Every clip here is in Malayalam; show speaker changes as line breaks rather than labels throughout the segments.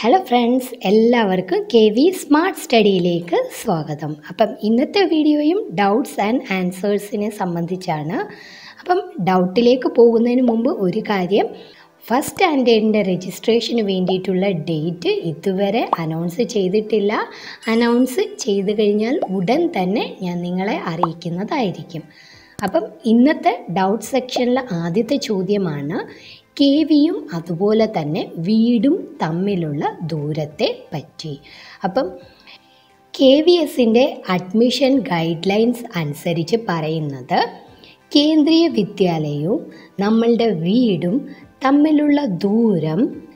ഹലോ ഫ്രണ്ട്സ് എല്ലാവർക്കും കെ വി സ്മാർട്ട് സ്റ്റഡിയിലേക്ക് സ്വാഗതം അപ്പം ഇന്നത്തെ വീഡിയോയും ഡൗട്ട്സ് ആൻഡ് ആൻസേഴ്സിനെ സംബന്ധിച്ചാണ് അപ്പം ഡൗട്ടിലേക്ക് പോകുന്നതിന് മുമ്പ് ഒരു കാര്യം ഫസ്റ്റ് സ്റ്റാൻഡേർഡിൻ്റെ രജിസ്ട്രേഷന് വേണ്ടിയിട്ടുള്ള ഡേറ്റ് ഇതുവരെ അനൗൺസ് ചെയ്തിട്ടില്ല അനൗൺസ് ചെയ്തു കഴിഞ്ഞാൽ ഉടൻ തന്നെ ഞാൻ നിങ്ങളെ അറിയിക്കുന്നതായിരിക്കും അപ്പം ഇന്നത്തെ ഡൗട്ട് സെക്ഷനിലെ ആദ്യത്തെ ചോദ്യമാണ് കെ വിയും അതുപോലെ തന്നെ വീടും തമ്മിലുള്ള ദൂരത്തെ പറ്റി അപ്പം കെ വി എസിൻ്റെ അഡ്മിഷൻ ഗൈഡ് ലൈൻസ് അനുസരിച്ച് പറയുന്നത് കേന്ദ്രീയ വിദ്യാലയവും നമ്മളുടെ വീടും തമ്മിലുള്ള ദൂരം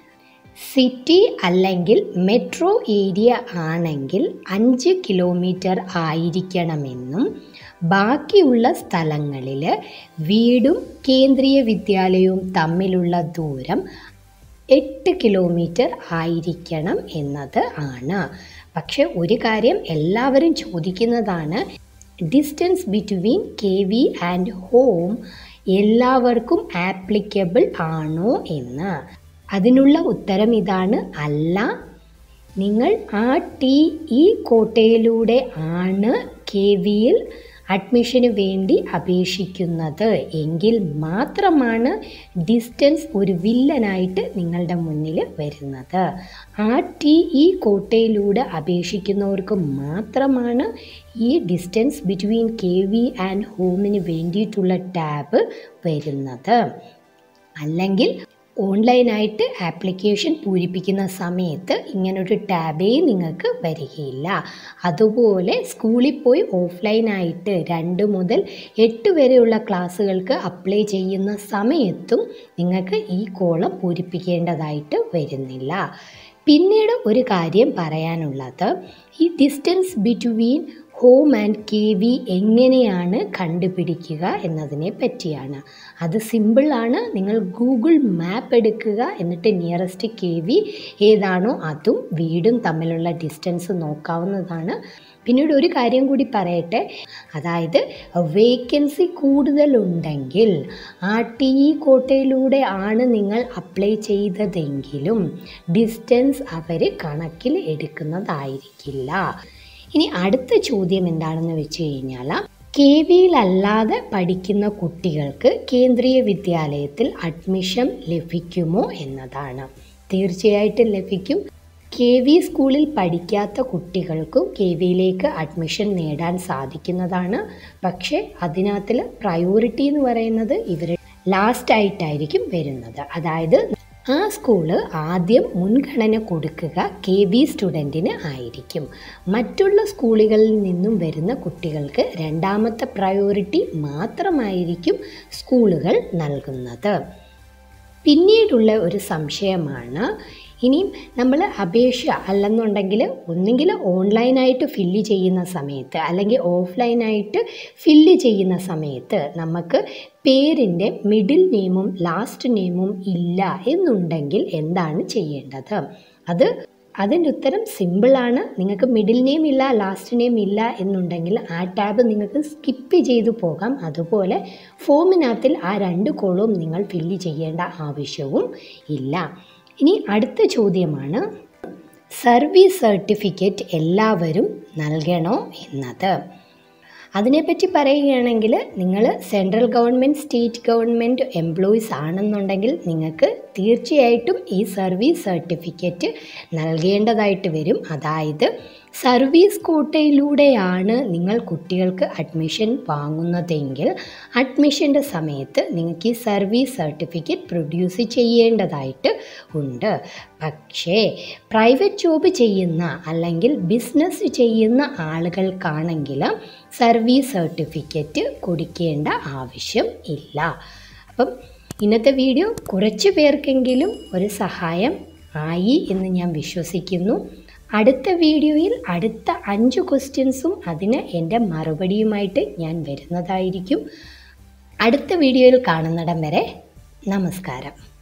സിറ്റി അല്ലെങ്കിൽ മെട്രോ ഏരിയ ആണെങ്കിൽ അഞ്ച് കിലോമീറ്റർ ആയിരിക്കണമെന്നും ബാക്കിയുള്ള സ്ഥലങ്ങളിൽ വീടും കേന്ദ്രീയ വിദ്യാലയവും തമ്മിലുള്ള ദൂരം എട്ട് കിലോമീറ്റർ ആയിരിക്കണം എന്നത് ആണ് പക്ഷെ ഒരു കാര്യം എല്ലാവരും ചോദിക്കുന്നതാണ് distance between K V and home എല്ലാവർക്കും ആപ്ലിക്കബിൾ ആണോ എന്ന് അതിനുള്ള ഉത്തരം ഇതാണ് അല്ല നിങ്ങൾ ആ ടി ഈ കോട്ടയിലൂടെ ആണ് കെ വിയിൽ അഡ്മിഷന് വേണ്ടി അപേക്ഷിക്കുന്നത് എങ്കിൽ മാത്രമാണ് ഡിസ്റ്റൻസ് ഒരു വില്ലനായിട്ട് നിങ്ങളുടെ മുന്നിൽ വരുന്നത് ആ ടി ഈ കോട്ടയിലൂടെ അപേക്ഷിക്കുന്നവർക്ക് മാത്രമാണ് ഈ distance between K V and ഹോമിന് വേണ്ടിയിട്ടുള്ള ടാബ് വരുന്നത് അല്ലെങ്കിൽ ഓൺലൈനായിട്ട് ആപ്ലിക്കേഷൻ പൂരിപ്പിക്കുന്ന സമയത്ത് ഇങ്ങനൊരു ടാബേ നിങ്ങൾക്ക് വരികയില്ല അതുപോലെ സ്കൂളിൽ പോയി ഓഫ്ലൈനായിട്ട് രണ്ട് മുതൽ എട്ട് വരെയുള്ള ക്ലാസ്സുകൾക്ക് അപ്ലൈ ചെയ്യുന്ന സമയത്തും നിങ്ങൾക്ക് ഈ കോളം പൂരിപ്പിക്കേണ്ടതായിട്ട് വരുന്നില്ല പിന്നീട് ഒരു കാര്യം പറയാനുള്ളത് ഈ distance between home and K V എങ്ങനെയാണ് കണ്ടുപിടിക്കുക എന്നതിനെ പറ്റിയാണ് അത് സിമ്പിളാണ് നിങ്ങൾ ഗൂഗിൾ മാപ്പ് എടുക്കുക എന്നിട്ട് നിയറസ്റ്റ് കെ വി ഏതാണോ അതും വീടും തമ്മിലുള്ള ഡിസ്റ്റൻസ് നോക്കാവുന്നതാണ് പിന്നീട് ഒരു കാര്യം കൂടി പറയട്ടെ അതായത് വേക്കൻസി കൂടുതലുണ്ടെങ്കിൽ ആ ടി ഇ കോട്ടയിലൂടെ ആണ് നിങ്ങൾ അപ്ലൈ ചെയ്തതെങ്കിലും ഡിസ്റ്റൻസ് അവർ കണക്കിൽ എടുക്കുന്നതായിരിക്കില്ല ഇനി അടുത്ത ചോദ്യം എന്താണെന്ന് വെച്ച് കഴിഞ്ഞാൽ കെ വിയിലല്ലാതെ പഠിക്കുന്ന കുട്ടികൾക്ക് കേന്ദ്രീയ വിദ്യാലയത്തിൽ അഡ്മിഷൻ ലഭിക്കുമോ എന്നതാണ് തീർച്ചയായിട്ടും ലഭിക്കും കെ വി സ്കൂളിൽ പഠിക്കാത്ത കുട്ടികൾക്കും കെ വിയിലേക്ക് അഡ്മിഷൻ നേടാൻ സാധിക്കുന്നതാണ് പക്ഷേ അതിനകത്തിൽ പ്രയോറിറ്റി എന്ന് പറയുന്നത് ഇവർ ലാസ്റ്റ് ആയിട്ടായിരിക്കും വരുന്നത് അതായത് ആ സ്കൂള് ആദ്യം മുൻഗണന കൊടുക്കുക കെ വി സ്റ്റുഡൻറ്റിന് ആയിരിക്കും മറ്റുള്ള സ്കൂളുകളിൽ നിന്നും വരുന്ന കുട്ടികൾക്ക് രണ്ടാമത്തെ പ്രയോറിറ്റി മാത്രമായിരിക്കും സ്കൂളുകൾ നൽകുന്നത് പിന്നീടുള്ള ഒരു സംശയമാണ് ഇനിയും നമ്മൾ അപേക്ഷ അല്ലെന്നുണ്ടെങ്കിൽ ഒന്നുകിൽ ഓൺലൈനായിട്ട് ഫില്ല് ചെയ്യുന്ന സമയത്ത് അല്ലെങ്കിൽ ഓഫ്ലൈനായിട്ട് ഫില്ല് ചെയ്യുന്ന സമയത്ത് നമുക്ക് പേരിൻ്റെ മിഡിൽ നെയിമും ലാസ്റ്റ് നെയിമും ഇല്ല എന്നുണ്ടെങ്കിൽ എന്താണ് ചെയ്യേണ്ടത് അത് അതിൻ്റെ ഉത്തരം സിമ്പിളാണ് നിങ്ങൾക്ക് മിഡിൽ നെയിം ഇല്ല ലാസ്റ്റ് നെയിം ഇല്ല എന്നുണ്ടെങ്കിൽ ആ ടാബ് നിങ്ങൾക്ക് സ്കിപ്പ് ചെയ്തു പോകാം അതുപോലെ ഫോമിനകത്തിൽ ആ രണ്ട് കോളവും നിങ്ങൾ ഫില്ല് ചെയ്യേണ്ട ആവശ്യവും ഇല്ല ഇനി അടുത്ത ചോദ്യമാണ് സർവീസ് സർട്ടിഫിക്കറ്റ് എല്ലാവരും നൽകണോ എന്നത് അതിനെപ്പറ്റി പറയുകയാണെങ്കിൽ നിങ്ങൾ central government state government employees ആണെന്നുണ്ടെങ്കിൽ നിങ്ങൾക്ക് തീർച്ചയായിട്ടും ഈ സർവീസ് സർട്ടിഫിക്കറ്റ് നൽകേണ്ടതായിട്ട് വരും അതായത് സർവീസ് കോട്ടയിലൂടെയാണ് നിങ്ങൾ കുട്ടികൾക്ക് അഡ്മിഷൻ വാങ്ങുന്നതെങ്കിൽ അഡ്മിഷൻ്റെ സമയത്ത് നിങ്ങൾക്ക് ഈ സർവീസ് സർട്ടിഫിക്കറ്റ് പ്രൊഡ്യൂസ് ചെയ്യേണ്ടതായിട്ട് ഉണ്ട് പക്ഷേ പ്രൈവറ്റ് ജോബ് ചെയ്യുന്ന അല്ലെങ്കിൽ ബിസിനസ് ചെയ്യുന്ന ആളുകൾക്കാണെങ്കിൽ സർവീസ് സർട്ടിഫിക്കറ്റ് കൊടുക്കേണ്ട ആവശ്യം ഇല്ല അപ്പം ഇന്നത്തെ വീഡിയോ കുറച്ച് പേർക്കെങ്കിലും ഒരു സഹായം ആയി എന്ന് ഞാൻ വിശ്വസിക്കുന്നു അടുത്ത വീഡിയോയിൽ അടുത്ത അഞ്ച് ക്വസ്റ്റ്യൻസും അതിന് എൻ്റെ മറുപടിയുമായിട്ട് ഞാൻ വരുന്നതായിരിക്കും അടുത്ത വീഡിയോയിൽ കാണുന്നിടം വരെ നമസ്കാരം